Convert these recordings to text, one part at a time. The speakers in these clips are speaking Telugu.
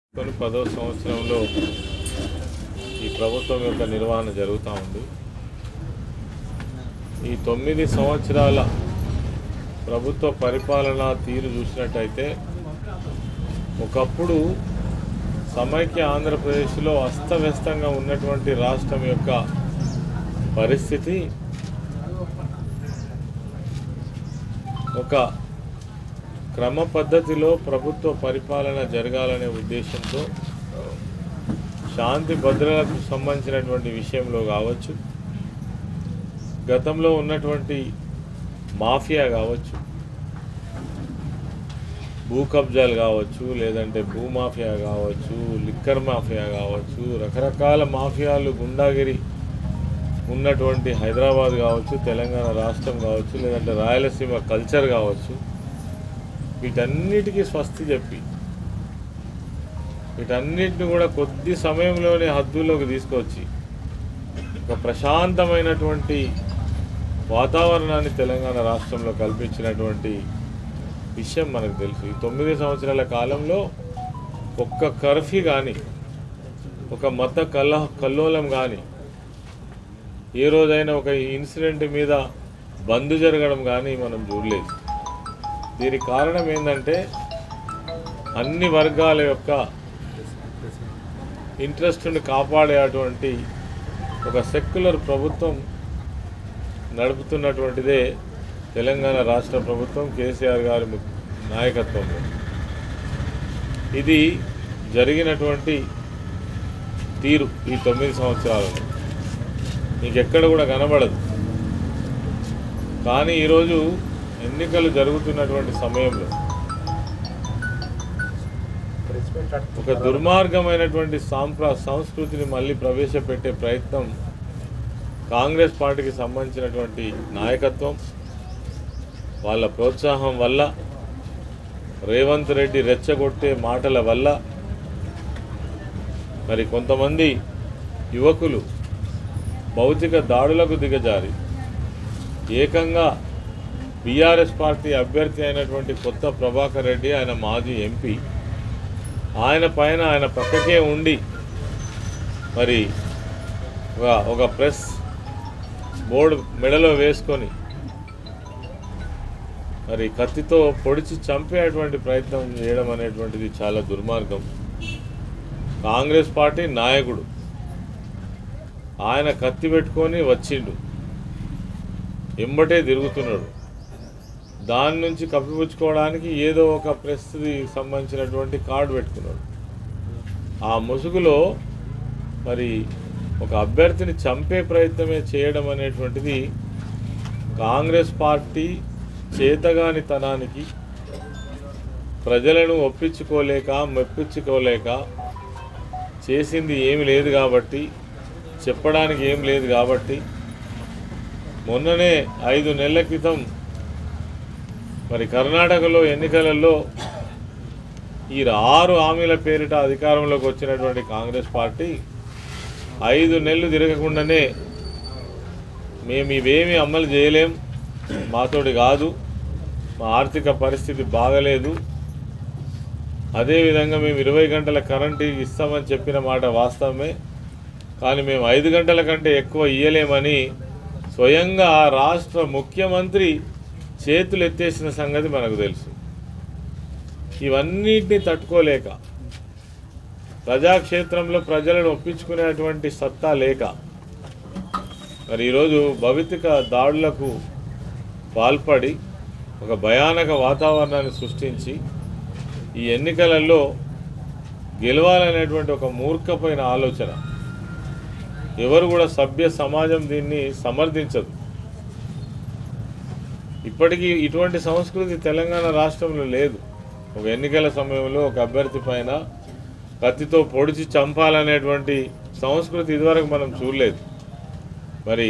కొన్ని పదో సంవత్సరంలో ఈ ప్రభుత్వం యొక్క నిర్వహణ జరుగుతూ ఉంది ఈ తొమ్మిది సంవత్సరాల ప్రభుత్వ పరిపాలన తీరు చూసినట్టయితే ఒకప్పుడు సమైక్య ఆంధ్రప్రదేశ్లో అస్తవ్యస్తంగా ఉన్నటువంటి రాష్ట్రం యొక్క పరిస్థితి ఒక క్రమ పద్ధతిలో ప్రభుత్వ పరిపాలన జరగాలనే ఉద్దేశంతో శాంతి భద్రతకు సంబంధించినటువంటి విషయంలో కావచ్చు గతంలో ఉన్నటువంటి మాఫియా కావచ్చు భూ కబ్జాలు కావచ్చు లేదంటే భూ మాఫియా కావచ్చు లిక్కర్ మాఫియా కావచ్చు రకరకాల మాఫియాలు గుండాగిరి ఉన్నటువంటి హైదరాబాద్ కావచ్చు తెలంగాణ రాష్ట్రం కావచ్చు లేదంటే రాయలసీమ కల్చర్ కావచ్చు వీటన్నిటికీ స్వస్తి చెప్పి వీటన్నిటిని కూడా కొద్ది సమయంలోనే హద్దుల్లోకి తీసుకొచ్చి ఒక ప్రశాంతమైనటువంటి వాతావరణాన్ని తెలంగాణ రాష్ట్రంలో కల్పించినటువంటి విషయం మనకు తెలుసు ఈ తొమ్మిది సంవత్సరాల కాలంలో ఒక్క కర్ఫ్యూ కానీ ఒక మత కల్ల కల్లోలం కానీ ఏ రోజైనా ఒక ఇన్సిడెంట్ మీద బంద్ జరగడం కానీ మనం చూడలేదు దీనికి కారణం ఏంటంటే అన్ని వర్గాల యొక్క ఇంట్రెస్ట్ని కాపాడేటువంటి ఒక సెక్యులర్ ప్రభుత్వం నడుపుతున్నటువంటిదే తెలంగాణ రాష్ట్ర ప్రభుత్వం కేసీఆర్ గారి ము- నాయకత్వంలో ఇది జరిగినటువంటి తీరు ఈ తొమ్మిది సంవత్సరాలలో నీకెక్కడ కూడా కనబడదు కానీ ఈరోజు ఎన్నికలు జరుగుతున్నటువంటి సమయంలో ఒక దుర్మార్గమైనటువంటి సాంప్ర సంస్కృతిని మళ్ళీ ప్రవేశపెట్టే ప్రయత్నం కాంగ్రెస్ పార్టీకి సంబంధించినటువంటి నాయకత్వం వాళ్ళ ప్రోత్సాహం వల్ల రేవంత్ రెడ్డి రెచ్చగొట్టే మాటల వల్ల మరి కొంతమంది యువకులు భౌతిక దాడులకు దిగజారి ఏకంగా బీఆర్ఎస్ పార్టీ అభ్యర్థి అయినటువంటి కొత్త ప్రభాకర్ రెడ్డి ఆయన మాజీ ఎంపీ ఆయన పైన ఆయన పక్కకే ఉండి మరి ఒక ఒక ప్రెస్ బోర్డు మెడలో వేసుకొని మరి కత్తితో పొడిచి చంపేటువంటి ప్రయత్నం చేయడం అనేటువంటిది చాలా దుర్మార్గం కాంగ్రెస్ పార్టీ నాయకుడు ఆయన కత్తి పెట్టుకొని వచ్చిండు ఎంబటే తిరుగుతున్నాడు దాని నుంచి కప్పిపుచ్చుకోవడానికి ఏదో ఒక ప్రెస్కి సంబంధించినటువంటి కార్డు పెట్టుకున్నాడు ఆ ముసుగులో మరి ఒక అభ్యర్థిని చంపే ప్రయత్నమే చేయడం అనేటువంటిది కాంగ్రెస్ పార్టీ చేతగానితనానికి ప్రజలను ఒప్పించుకోలేక మెప్పించుకోలేక చేసింది ఏమి లేదు కాబట్టి చెప్పడానికి ఏం లేదు కాబట్టి మొన్ననే ఐదు నెలల క్రితం మరి కర్ణాటకలో ఎన్నికలలో ఈ ఆరు హామీల పేరిట అధికారంలోకి వచ్చినటువంటి కాంగ్రెస్ పార్టీ ఐదు నెలలు తిరగకుండానే మేము ఇవేమీ అమలు చేయలేం మాతోటి కాదు మా ఆర్థిక పరిస్థితి బాగలేదు అదేవిధంగా మేము ఇరవై గంటల కరెంటు ఇస్తామని చెప్పిన మాట వాస్తవమే కానీ మేము ఐదు గంటల కంటే ఎక్కువ ఇయ్యలేమని స్వయంగా ఆ రాష్ట్ర ముఖ్యమంత్రి చేతులు ఎత్తేసిన సంగతి మనకు తెలుసు ఇవన్నిటిని తట్టుకోలేక ప్రజాక్షేత్రంలో ప్రజలను ఒప్పించుకునేటువంటి సత్తా లేక మరి ఈరోజు భౌతిక దాడులకు పాల్పడి ఒక భయానక వాతావరణాన్ని సృష్టించి ఈ ఎన్నికలలో గెలవాలనేటువంటి ఒక మూర్ఖమైన ఆలోచన ఎవరు కూడా సభ్య సమాజం దీన్ని సమర్థించదు ఇప్పటికీ ఇటువంటి సంస్కృతి తెలంగాణ రాష్ట్రంలో లేదు ఒక ఎన్నికల సమయంలో ఒక అభ్యర్థి పైన కత్తితో పొడిచి చంపాలనేటువంటి సంస్కృతి ఇదివరకు మనం చూడలేదు మరి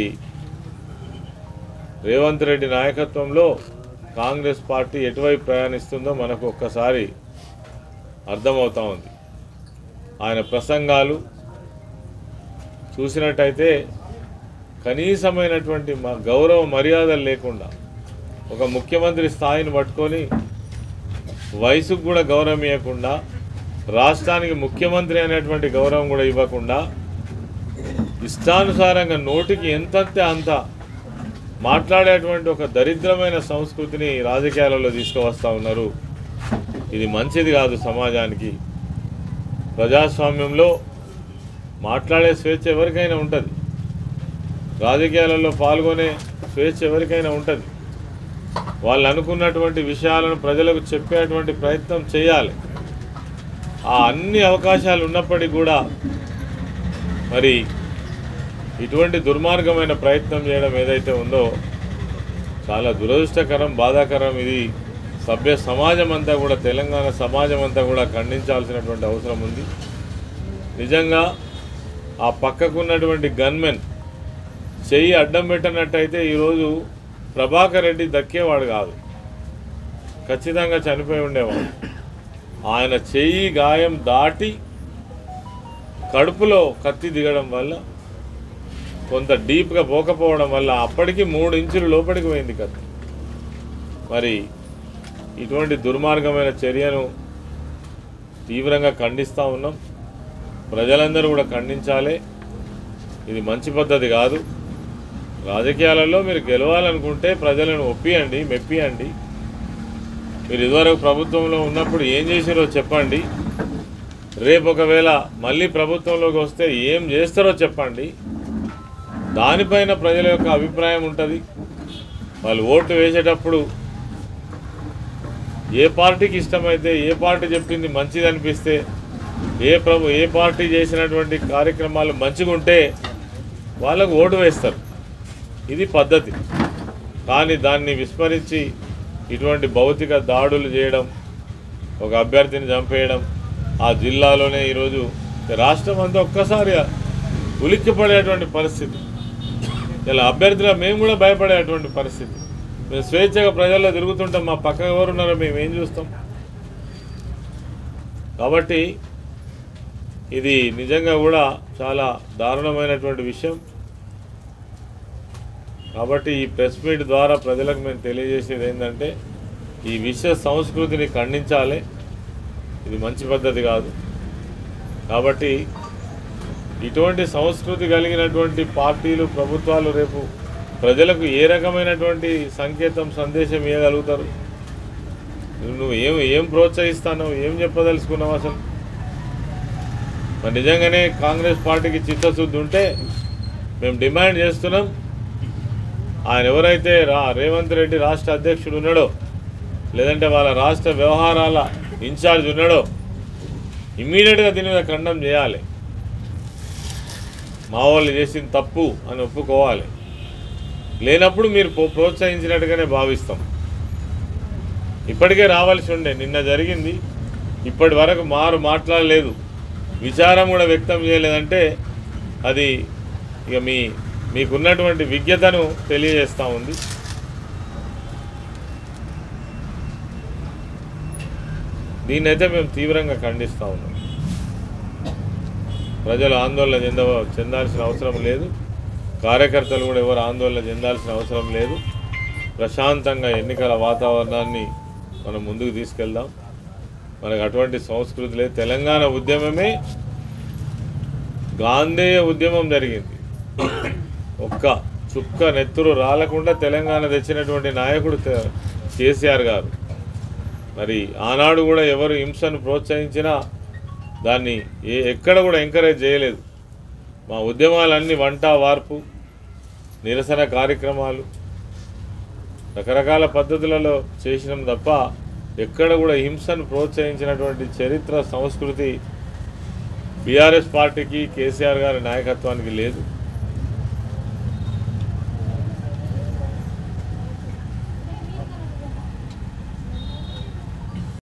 రేవంత్ రెడ్డి నాయకత్వంలో కాంగ్రెస్ పార్టీ ఎటువైపు ప్రయాణిస్తుందో మనకు ఒక్కసారి అర్థమవుతా ఉంది ఆయన ప్రసంగాలు చూసినట్టయితే కనీసమైనటువంటి మా గౌరవ మర్యాదలు లేకుండా ఒక ముఖ్యమంత్రి స్థాయిని పట్టుకొని వయసుకు కూడా గౌరవం ఇవ్వకుండా రాష్ట్రానికి ముఖ్యమంత్రి అనేటువంటి గౌరవం కూడా ఇవ్వకుండా ఇష్టానుసారంగా నోటికి ఎంతంతే అంత మాట్లాడేటువంటి ఒక దరిద్రమైన సంస్కృతిని రాజకీయాలలో తీసుకువస్తూ ఉన్నారు ఇది మంచిది కాదు సమాజానికి ప్రజాస్వామ్యంలో మాట్లాడే స్వేచ్ఛ ఎవరికైనా ఉంటుంది రాజకీయాలలో పాల్గొనే స్వేచ్ఛ ఎవరికైనా ఉంటుంది వాళ్ళు అనుకున్నటువంటి విషయాలను ప్రజలకు చెప్పేటువంటి ప్రయత్నం చేయాలి ఆ అన్ని అవకాశాలు ఉన్నప్పటికీ కూడా మరి ఇటువంటి దుర్మార్గమైన ప్రయత్నం చేయడం ఏదైతే ఉందో చాలా దురదృష్టకరం బాధాకరం ఇది సభ్య సమాజం అంతా కూడా తెలంగాణ సమాజం అంతా కూడా ఖండించాల్సినటువంటి అవసరం ఉంది నిజంగా ఆ పక్కకున్నటువంటి గన్మెన్ చెయ్యి అడ్డం పెట్టనట్టయితే ఈరోజు ప్రభాకర్ రెడ్డి దక్కేవాడు కాదు ఖచ్చితంగా చనిపోయి ఉండేవాడు ఆయన చెయ్యి గాయం దాటి కడుపులో కత్తి దిగడం వల్ల కొంత డీప్గా పోకపోవడం వల్ల అప్పటికి మూడు ఇంచులు లోపలికి పోయింది కత్తి మరి ఇటువంటి దుర్మార్గమైన చర్యను తీవ్రంగా ఖండిస్తూ ఉన్నాం ప్రజలందరూ కూడా ఖండించాలి ఇది మంచి పద్ధతి కాదు రాజకీయాలలో మీరు గెలవాలనుకుంటే ప్రజలను ఒప్పియండి మెప్పియండి మీరు ఇదివరకు ప్రభుత్వంలో ఉన్నప్పుడు ఏం చేసారో చెప్పండి రేపు ఒకవేళ మళ్ళీ ప్రభుత్వంలోకి వస్తే ఏం చేస్తారో చెప్పండి దానిపైన ప్రజల యొక్క అభిప్రాయం ఉంటుంది వాళ్ళు ఓటు వేసేటప్పుడు ఏ పార్టీకి ఇష్టమైతే ఏ పార్టీ చెప్పింది మంచిది అనిపిస్తే ఏ ప్రభు ఏ పార్టీ చేసినటువంటి కార్యక్రమాలు మంచిగా ఉంటే వాళ్ళకు ఓటు వేస్తారు ఇది పద్ధతి కానీ దాన్ని విస్మరించి ఇటువంటి భౌతిక దాడులు చేయడం ఒక అభ్యర్థిని చంపేయడం ఆ జిల్లాలోనే ఈరోజు రాష్ట్రం అంతా ఒక్కసారి ఉలిక్కిపడేటువంటి పరిస్థితి ఇలా అభ్యర్థుల మేము కూడా భయపడేటువంటి పరిస్థితి మేము స్వేచ్ఛగా ప్రజల్లో తిరుగుతుంటాం మా పక్క ఎవరున్నారో మేము ఏం చూస్తాం కాబట్టి ఇది నిజంగా కూడా చాలా దారుణమైనటువంటి విషయం కాబట్టి ఈ ప్రెస్ మీట్ ద్వారా ప్రజలకు మేము తెలియజేసేది ఏంటంటే ఈ విశ్వ సంస్కృతిని ఖండించాలి ఇది మంచి పద్ధతి కాదు కాబట్టి ఇటువంటి సంస్కృతి కలిగినటువంటి పార్టీలు ప్రభుత్వాలు రేపు ప్రజలకు ఏ రకమైనటువంటి సంకేతం సందేశం ఇవ్వగలుగుతారు నువ్వు ఏం ఏం ప్రోత్సహిస్తావు ఏం చెప్పదలుచుకున్నావు అసలు మరి నిజంగానే కాంగ్రెస్ పార్టీకి చిత్తశుద్ధి ఉంటే మేము డిమాండ్ చేస్తున్నాం ఆయన ఎవరైతే రా రేవంత్ రెడ్డి రాష్ట్ర అధ్యక్షుడు ఉన్నాడో లేదంటే వాళ్ళ రాష్ట్ర వ్యవహారాల ఇన్ఛార్జ్ ఉన్నాడో ఇమ్మీడియట్గా దీని మీద ఖండం చేయాలి మా వాళ్ళు చేసిన తప్పు అని ఒప్పుకోవాలి లేనప్పుడు మీరు ప్రో- ప్రోత్సహించినట్టుగానే భావిస్తాం ఇప్పటికే రావాల్సి ఉండే నిన్న జరిగింది ఇప్పటి వరకు మారు మాట్లాడలేదు విచారం కూడా వ్యక్తం చేయలేదంటే అది ఇక మీ మీకున్నటువంటి విజ్ఞతను తెలియజేస్తూ ఉంది దీన్నైతే మేము తీవ్రంగా ఖండిస్తూ ఉన్నాం ప్రజలు ఆందోళన చెంద చెందాల్సిన అవసరం లేదు కార్యకర్తలు కూడా ఎవరు ఆందోళన చెందాల్సిన అవసరం లేదు ప్రశాంతంగా ఎన్నికల వాతావరణాన్ని మనం ముందుకు తీసుకెళ్దాం మనకు అటువంటి సంస్కృతి లేదు తెలంగాణ ఉద్యమమే గాంధేయ ఉద్యమం జరిగింది ఒక్క చుక్క నెత్తురు రాలకుండా తెలంగాణ తెచ్చినటువంటి నాయకుడు తె- కేసీఆర్ గారు మరి ఆనాడు కూడా ఎవరు హింసను ప్రోత్సహించినా దాన్ని ఏ ఎక్కడ కూడా ఎంకరేజ్ చేయలేదు మా ఉద్యమాలన్నీ వంట వార్పు నిరసన కార్యక్రమాలు రకరకాల పద్ధతులలో చేసినాం తప్ప ఎక్కడ కూడా హింసను ప్రోత్సహించినటువంటి చరిత్ర సంస్కృతి బీఆర్ఎస్ పార్టీకి కేసీఆర్ గారి నాయకత్వానికి లేదు